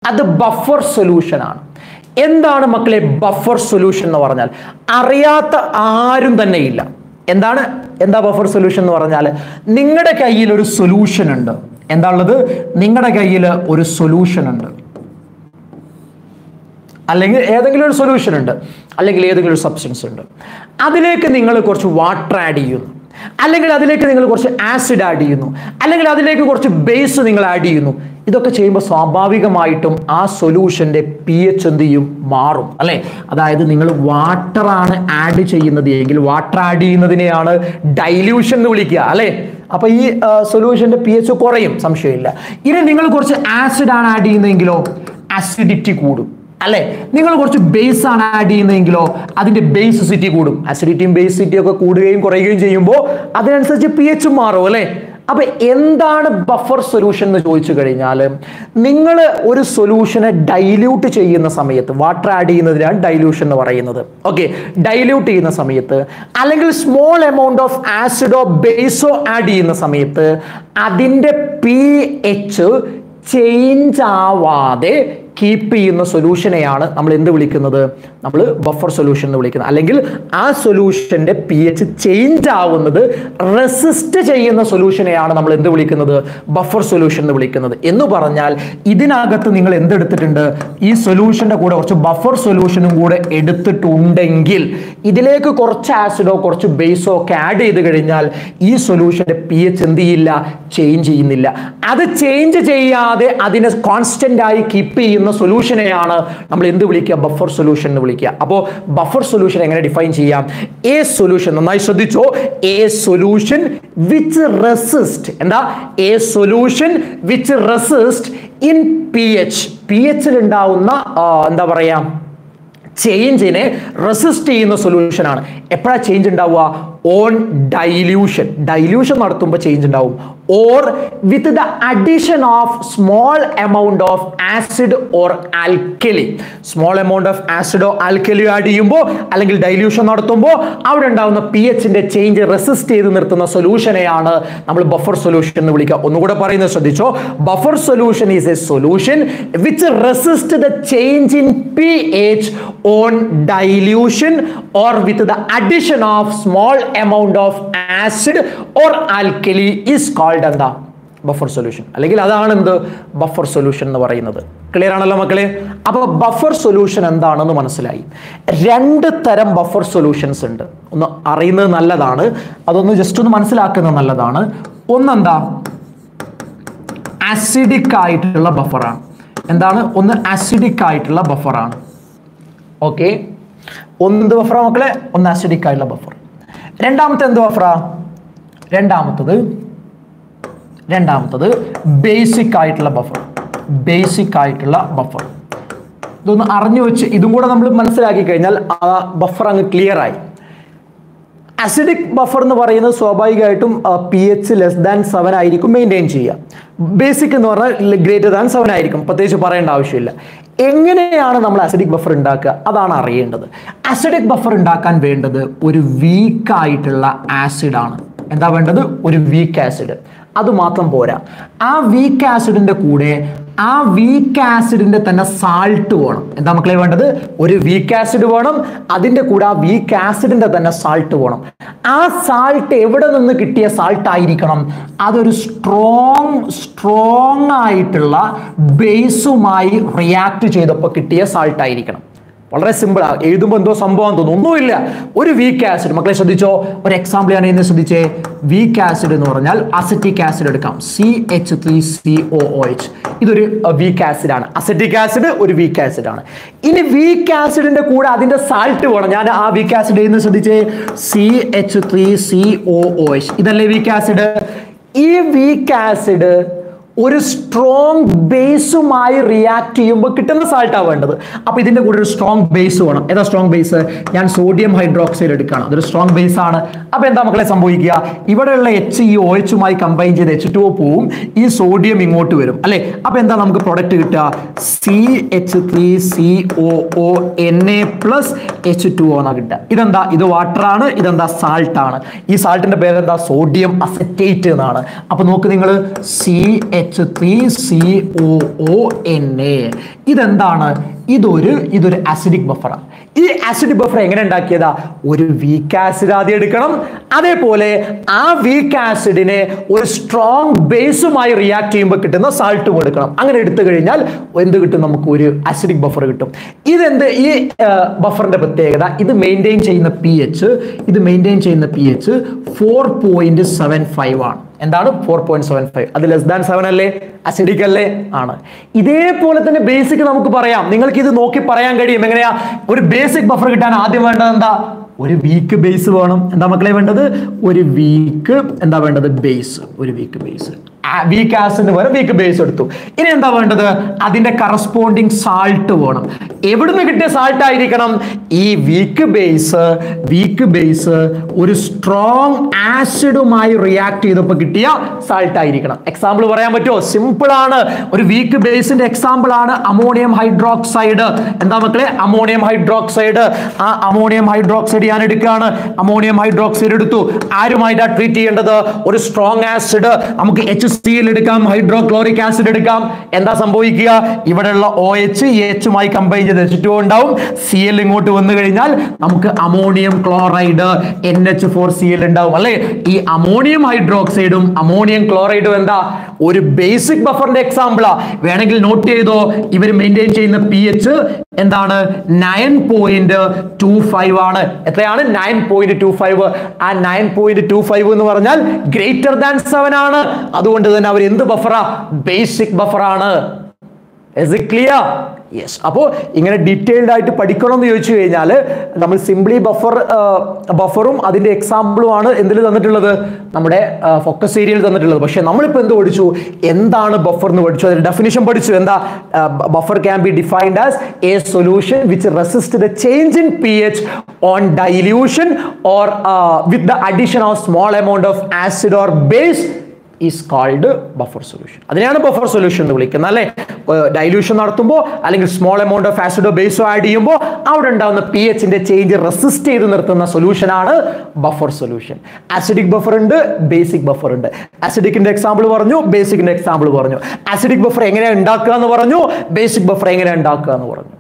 അത് buffer solution ആണ് എന്താണ് മക്കളെ ബഫർ സൊല്യൂഷൻ എന്ന് പറഞ്ഞാൽ അറിയാത്ത ആരും തന്നെ ഇല്ല എന്താണ് എന്താ ബഫർ സൊല്യൂഷൻ എന്ന് പറഞ്ഞാൽ നിങ്ങളുടെ കയ്യിൽ ഒരു സൊല്യൂഷൻ ഉണ്ട് എന്താ ഉള്ളത് നിങ്ങളുടെ കയ്യിൽ ഒരു സൊല്യൂഷൻ ഉണ്ട് അല്ലെങ്കിൽ ഏതെങ്കിലും ഒരു സൊല്യൂഷൻ ഉണ്ട് അല്ലെങ്കിൽ ഏതെങ്കിലും ഒരു സബ്സ്റ്റൻസ് ഉണ്ട് അതിലേക്ക് നിങ്ങൾ കുറച്ച് വാട്ടർ ആഡ് ചെയ്യുന്നു അല്ലെങ്കിൽ അതിലേക്ക് നിങ്ങൾ കുറച്ച് ആസിഡ് ആഡ് ചെയ്യുന്നു അല്ലെങ്കിൽ അതിലേക്ക് കുറച്ച് ബേസ് നിങ്ങൾ ആഡ് ചെയ്യുന്നു ഇതൊക്കെ ചെയ്യുമ്പോൾ സ്വാഭാവികമായിട്ടും ആ സൊല്യൂഷന്റെ പി എച്ച് എന്ത് ചെയ്യും മാറും അല്ലെ അതായത് നിങ്ങൾ വാട്ടർ ആണ് ആഡ് ചെയ്യുന്നത് എങ്കിൽ വാട്ടർ ആഡ് ചെയ്യുന്നതിനെയാണ് ഡൈല്യൂഷൻ എന്ന് വിളിക്കുക അല്ലെ അപ്പൊ ഈ സൊല്യൂഷന്റെ പി എച്ച് കുറയും സംശയമില്ല ഇനി നിങ്ങൾ കുറച്ച് ആസിഡ് ആണ് ആഡ് ചെയ്യുന്നതെങ്കിലോ ആസിഡിറ്റി കൂടും അല്ലെ നിങ്ങൾ കുറച്ച് ബേസ് ആണ് ആഡ് ചെയ്യുന്നതെങ്കിലോ അതിന്റെ ബേസിസിറ്റി കൂടും അസിഡിറ്റിയും ബേസിറ്റിയും ഒക്കെ കൂടുകയും കുറയുകയും ചെയ്യുമ്പോൾ അതിനനുസരിച്ച് പി എച്ച് മാറും അല്ലെ അപ്പൊ എന്താണ് ബഫർ സൊല്യൂഷൻ എന്ന് ചോദിച്ചു കഴിഞ്ഞാൽ നിങ്ങൾ ഒരു സൊല്യൂഷനെ ഡൈല്യൂട്ട് ചെയ്യുന്ന സമയത്ത് വാട്ടർ ആഡ് ചെയ്യുന്നതിനാണ് ഡൈല്യൂഷൻ എന്ന് പറയുന്നത് ഓക്കെ ഡൈല്യൂട്ട് ചെയ്യുന്ന സമയത്ത് അല്ലെങ്കിൽ സ്മോൾ എമൗണ്ട് ഓഫ് ആസിഡോ ബേസോ ആഡ് ചെയ്യുന്ന സമയത്ത് അതിൻ്റെ പി എച്ച് ചേഞ്ച് ആവാതെ കീപ്പ് ചെയ്യുന്ന സൊല്യൂഷനെയാണ് നമ്മൾ എന്ത് വിളിക്കുന്നത് നമ്മൾ ബഫർ സൊല്യൂഷൻ എന്ന് വിളിക്കുന്നത് അല്ലെങ്കിൽ ആ സൊല്യൂഷന്റെ പി എച്ച് ചേഞ്ച് ആവുന്നത് റെസിസ്റ്റ് ചെയ്യുന്ന സൊല്യൂഷനെയാണ് നമ്മൾ എന്ത് വിളിക്കുന്നത് ബഫർ സൊല്യൂഷൻ എന്ന് വിളിക്കുന്നത് എന്ന് പറഞ്ഞാൽ ഇതിനകത്ത് നിങ്ങൾ എന്തെടുത്തിട്ടുണ്ട് ഈ സൊല്യൂഷന്റെ കൂടെ കുറച്ച് ബഫർ സൊല്യൂഷനും കൂടെ എടുത്തിട്ടുണ്ടെങ്കിൽ ഇതിലേക്ക് കുറച്ച് ആസിഡോ കുറച്ച് ബേസോ ഒക്കെ ആഡ് ചെയ്ത് കഴിഞ്ഞാൽ ഈ സൊല്യൂഷന്റെ പി എച്ച് എന്ത് ചെയ്യില്ല ചേഞ്ച് ചെയ്യുന്നില്ല അത് ചേഞ്ച് ചെയ്യാതെ അതിനെ കോൺസ്റ്റന്റ് ആയി കീപ്പ് ചെയ്യുന്ന സൊല്യൂഷനെയാണ് നമ്മൾ എന്ത് വിളിക്കുക ബഫർ സൊല്യൂഷൻ എന്ന് വിളിക്കുക അപ്പോൾ ബഫർ സൊല്യൂഷൻ എങ്ങനെ ഡിഫൈൻ ചെയ്യാം എ സൊല്യൂഷൻ നന്നായി ശ്രദ്ധിച്ചോ എ സൊല്യൂഷൻ വിച്ച് റെസിസ്റ്റ് എന്താ a solution which resist in P H P എച്ചിൽ ഉണ്ടാവുന്ന ആ, എന്താ പറയാ ചേഞ്ചിനെ റെസിസ്റ്റ് ചെയ്യുന്ന സൊല്യൂഷൻ ആണ് എപ്പോഴാണ് ചേഞ്ച് ഉണ്ടാവുക ഓൺ ഡൈല്യൂഷൻ ഡൈല്യൂഷൻ നടത്തുമ്പോൾ ചേഞ്ച് ഉണ്ടാവും or with the addition of small amount of acid or alkali small amount of ആസിഡോ ആൽക്കലിയോ ആഡ് ചെയ്യുമ്പോൾ അല്ലെങ്കിൽ ഡൈല്യൂഷൻ നടത്തുമ്പോൾ അവിടെ ഉണ്ടാവുന്ന പി എച്ചിന്റെ ചേഞ്ച് റെസിസ്റ്റ് ചെയ്ത് നിർത്തുന്ന സൊല്യൂഷനെയാണ് നമ്മൾ ബഫർ സൊല്യൂഷൻ എന്ന് വിളിക്കുക ഒന്നുകൂടെ പറയുന്നത് ശ്രദ്ധിച്ചോ buffer solution is a solution which resist the change in P H on dilution or with the addition of small amount of acid or alkali is called എന്താ buffer solution അല്ലെങ്കിൽ അതാണ് എന്ത് buffer solution എന്ന് പറയുന്നത് clear ആണല്ലോ മക്കളെ അപ്പൊ buffer solution എന്താണെന്ന് മനസ്സിലായി രണ്ട് തരം ബഫർ സൊല്യൂഷൻസ് ഉണ്ട് ഒന്ന് അറിയുന്നത് നല്ലതാണ് അതൊന്ന് ജസ്റ്റ് ഒന്ന് മനസ്സിലാക്കുന്നത് നല്ലതാണ് ഒന്നെന്താ ആസിഡിക് ആയിട്ടുള്ള ബഫറാണ് എന്താണ് ഒന്ന് ആസിഡിക് ആയിട്ടുള്ള ബഫറാണ് ഓക്കെ ഒന്ന് എന്ത് ബഫറാ മക്കളെ ഒന്ന് ആസിഡിക് ആയിട്ടുള്ള ബഫർ രണ്ടാമത്തെ എന്ത് ബഫറാ രണ്ടാമത്തത് രണ്ടാമത്തത് ബേസിക് ആയിട്ടുള്ള ബഫർ ബേസിക് ആയിട്ടുള്ള ബഫർ ഇതൊന്ന് അറിഞ്ഞു വെച്ച് ഇതും കൂടെ നമ്മൾ മനസ്സിലാക്കി കഴിഞ്ഞാൽ ആ ബഫർ അങ്ങ് ക്ലിയർ ആയി അസിഡിക് ബഫർ എന്ന് പറയുന്നത് സ്വാഭാവികമായിട്ടും P H less than seven ആയിരിക്കും മെയിൻറ്റെയിൻ ചെയ്യുക ബേസിക് എന്ന് പറഞ്ഞാൽ ഗ്രേറ്റർ ദാൻ സെവൻ ആയിരിക്കും പ്രത്യേകിച്ച് പറയേണ്ട ആവശ്യമില്ല എങ്ങനെയാണ് നമ്മൾ അസിഡിക് ബഫർ ഉണ്ടാക്കുക അതാണ് അറിയേണ്ടത് അസിഡിക് ബഫർ ഉണ്ടാക്കാൻ വേണ്ടത് ഒരു വീക്ക് ആയിട്ടുള്ള ആസിഡ് ആണ് എന്താ വേണ്ടത് ഒരു വീക്ക് ആസിഡ് അത് മാത്രം പോരാ ആ വീക്ക് ആസിഡിന്റെ കൂടെ ആ വീക്ക് ആസിഡിന്റെ തന്നെ സാൾട്ട് വേണം എന്താ മക്കളെ വേണ്ടത് ഒരു വീക്ക് ആസിഡ് വേണം അതിന്റെ കൂടെ ആ വീക്ക് ആസിഡിന്റെ തന്നെ സാൾട്ട് വേണം ആ സാൾട്ട് എവിടെ നിന്ന് കിട്ടിയ സാൾട്ട് ആയിരിക്കണം അതൊരു സ്ട്രോങ് സ്ട്രോങ് ആയിട്ടുള്ള ബേസുമായി റിയാക്ട് ചെയ്തപ്പോൾ കിട്ടിയ സാൾട്ട് ആയിരിക്കണം വളരെ സിമ്പിൾ ആണ് എഴുതുമ്പോൾ എന്തോ സംഭവം തോന്നുന്നു ഒന്നുമില്ല ഒരു വീക്ക് ആസിഡ് മക്കളെ ശ്രദ്ധിച്ചോ ഒരു എക്സാമ്പിൾ ഞാൻ ഇന്ന് ശ്രദ്ധിച്ചേ വീക്ക് ആസിഡ് എന്ന് പറഞ്ഞാൽ അസറ്റിക് ആസിഡ് എടുക്കാം C H three C O O H ഇതൊരു വീക്ക് ആസിഡ് ആണ് അസറ്റിക് ആസിഡ് ഒരു വീക്ക് ആസിഡ് ആണ് ഇനി വീക്ക് ആസിഡിന്റെ കൂടെ അതിന്റെ സാൾട്ട് വേണം ഞാൻ ആ വീക്ക് ആസിഡ് എന്ന് ശ്രദ്ധിച്ചേ C H three C O O H ഇതല്ലേ വീക്ക് ആസിഡ് ഈ വീക്ക് ആസിഡ് ഒരു സ്ട്രോങ് ബേസുമായി റിയാക്ട് ചെയ്യുമ്പോൾ കിട്ടുന്ന സാൾട്ടാണ് വേണ്ടത് അപ്പൊ ഇതിന്റെ കൂടെ ഒരു സ്ട്രോങ് ബേസ് വേണം ഏതാ സ്ട്രോങ് ബേസ് ഞാൻ സോഡിയം ഹൈഡ്രോക്സൈഡ് എടുക്കുകയാണ് അതൊരു സ്ട്രോങ് ബേസ് ആണ് അപ്പൊ എന്താ മക്കളെ സംഭവിക്കുക ഇവിടെയുള്ള എച്ച് ഈ ഒ എച്ചുമായി കമ്പൈൻ ചെയ്ത് എച്ച് ടു പോവും ഈ സോഡിയം ഇങ്ങോട്ട് വരും അല്ലെ അപ്പൊ എന്താ നമുക്ക് പ്രൊഡക്റ്റ് കിട്ടുക C H three C O O N A plus H two O എന്നാ കിട്ടുക ഇതെന്താ ഇത് വാട്ടർ ആണ് ഇതെന്താ സാൾട്ട് ആണ് ഈ സാൾട്ടിന്റെ പേര് എന്താ സോഡിയം അസറ്റേറ്റ് എന്നാണ് അപ്പൊ നോക്ക് നിങ്ങൾ C H three C O O N A ഇതെന്താണ് ഇതൊരു ഇതൊരു ആസിഡിക് ബഫറാണ് ഈ ആസിഡിക് ബഫർ എങ്ങനെ ഉണ്ടാക്കിയതാ ഒരു വീക്ക് ആസിഡ് ആദ്യം എടുക്കണം അതേപോലെ ആ വീക്ക് ആസിഡിനെ ഒരു സ്ട്രോങ് ബേസുമായി റിയാക്ട് ചെയ്യുമ്പോൾ കിട്ടുന്ന സാൾട്ട് കൊടുക്കണം അങ്ങനെ എടുത്തു കഴിഞ്ഞാൽ എന്ത് കിട്ടും നമുക്ക് ഒരു ആസിഡിക് ബഫർ കിട്ടും ഇതെന്ത് ഈ ബഫറിന്റെ പ്രത്യേകത ഇത് മെയിൻറ്റെയിൻ ചെയ്യുന്ന പി എച്ച് ഇത് മെയിൻറ്റെയിൻ ചെയ്യുന്ന P H four point seven five ആണ് എന്താണ് ഫോർ പോയിന്റ് സെവൻ ഫൈവ് അത് ലെസ് ദാൻ സെവൻ അല്ലേ അസിഡിക് അല്ലേ ആണ് ഇതേപോലെ തന്നെ ബേസിക് നമുക്ക് പറയാം നിങ്ങൾക്ക് ഇത് നോക്കി പറയാൻ കഴിയും എങ്ങനെയാ ഒരു ബേസിക് ബഫർ കിട്ടാൻ ആദ്യം വേണ്ടത് എന്താ ഒരു വീക്ക് ബേസ് വേണം എന്താ മക്കളെ വേണ്ടത് ഒരു വീക്ക് എന്താ വേണ്ടത് ബേസ് ഒരു വീക്ക് ബേസ് വീക്ക് ആസിഡിന് പകരം വീക്ക് ബേസ് എടുത്തു ഇനി എന്താ വേണ്ടത് അതിന്റെ കറസ്പോണ്ടിങ് സാൾട്ട് വേണം എവിടുന്ന് കിട്ടിയ സാൾട്ട് ആയിരിക്കണം ഈ വീക്ക് ബേസ് വീക്ക് ബേസ് ഒരു സ്ട്രോങ് ആസിഡുമായി റിയാക്ട് ചെയ്തപ്പോൾ കിട്ടിയ സാൾട്ട് ആയിരിക്കണം എക്സാമ്പിൾ പറയാൻ പറ്റുമോ സിമ്പിൾ ആണ് ഒരു വീക്ക് ബേസിന്റെ എക്സാമ്പിൾ ആണ് അമോണിയം ഹൈഡ്രോക്സൈഡ് എന്താ മക്കളെ അമോണിയം ഹൈഡ്രോക്സൈഡ് ആ അമോണിയം ഹൈഡ്രോക്സൈഡ് ഞാൻ എടുക്കുകയാണ് അമോണിയം ഹൈഡ്രോക്സൈഡ് എടുത്തു ആരുമായിട്ടാണ് ട്രീറ്റ് ചെയ്യേണ്ടത് ഒരു സ്ട്രോങ് ആസിഡ് നമുക്ക് എച്ച് സി എൽ എടുക്കാം ഹൈഡ്രോക്ലോറിക് ആസിഡ് എടുക്കാം എന്താ സംഭവിക്കുക ഇവിടെയുള്ള ഒ എച്ച് എച്ചുമായി കമ്പൈൻ ചെയ്ത് എച്ച് ടു ഉണ്ടാവും സി എൽ ഇങ്ങോട്ട് വന്നു കഴിഞ്ഞാൽ നമുക്ക് ammonium chloride N H four C L ഉണ്ടാവും അല്ലെ ഈ അമോണിയം ഹൈഡ്രോക്സൈഡും അമോണിയം ക്ലോറൈഡും എന്താ ഒരു ബേസിക് ബഫറിന്റെ എക്സാമ്പിളാ വേണമെങ്കിൽ നോട്ട് ചെയ്തോ ഇവർ മെയിൻറ്റെയിൻ ചെയ്യുന്ന പി എച്ച് എന്താണ് നയൻ പോയിന്റ് ടു ഫൈവ് ആണ് എത്രയാണ് നയൻ പോയിന്റ് ടു ഫൈവ് ആ നയൻ പോയിന്റ് ടു ഫൈവ് എന്ന് പറഞ്ഞാൽ ഗ്രേറ്റർ ദാൻ സെവൻ ആണ് അതുകൊണ്ട് തന്നെ അവർ എന്ത് ബഫറാ ബേസിക് ബഫറാണ് ക്ലിയർ യെസ് അപ്പോൾ ഇങ്ങനെ ഡീറ്റെയിൽഡ് ആയിട്ട് പഠിക്കണം എന്ന് ചോദിച്ചു കഴിഞ്ഞാൽ നമ്മൾ സിംപ്ലി ബഫർ ബഫറും അതിന്റെ എക്സാമ്പിളുമാണ് എന്തിൽ തന്നിട്ടുള്ളത് നമ്മുടെ ഫോക്കസ് ഏരിയയിൽ തന്നിട്ടുള്ളത് പക്ഷേ നമ്മളിപ്പോൾ എന്ത് പഠിച്ചു എന്താണ് ബഫർ എന്ന് പഠിച്ചു അതിന്റെ ഡെഫിനിഷൻ പഠിച്ചു എന്താ buffer can be defined as a solution which resist the change in P H on dilution or with the addition of small amount of acid or base is called buffer solution അതിനെയാണ് buffer solution എന്ന് വിളിക്കുന്നത് അല്ലേ dilution നടത്തുമ്പോൾ അല്ലെങ്കിൽ small amount of ആസിഡോ ബേസോ add ചെയ്യുമ്പോൾ അവിടെ ഉണ്ടാകുന്ന പി എച്ചിന്റെ ചേഞ്ച് റെസിസ്റ്റ് ചെയ്ത് നിർത്തുന്ന സൊല്യൂഷൻ ആണ് ബഫർ സൊല്യൂഷൻ ആസിഡിക് ബഫർ ഉണ്ട് ബേസിക് ബഫർ ഉണ്ട് ആസിഡിക്കിന്റെ എക്സാമ്പിൾ പറഞ്ഞു ബേസിക്കിന്റെ എക്സാമ്പിൾ പറഞ്ഞു ആസിഡിക് ബഫർ എങ്ങനെ ഉണ്ടാക്കുക എന്ന് പറഞ്ഞു ബേസിക് ബഫർ എങ്ങനെ ഉണ്ടാക്കുക എന്ന് പറഞ്ഞു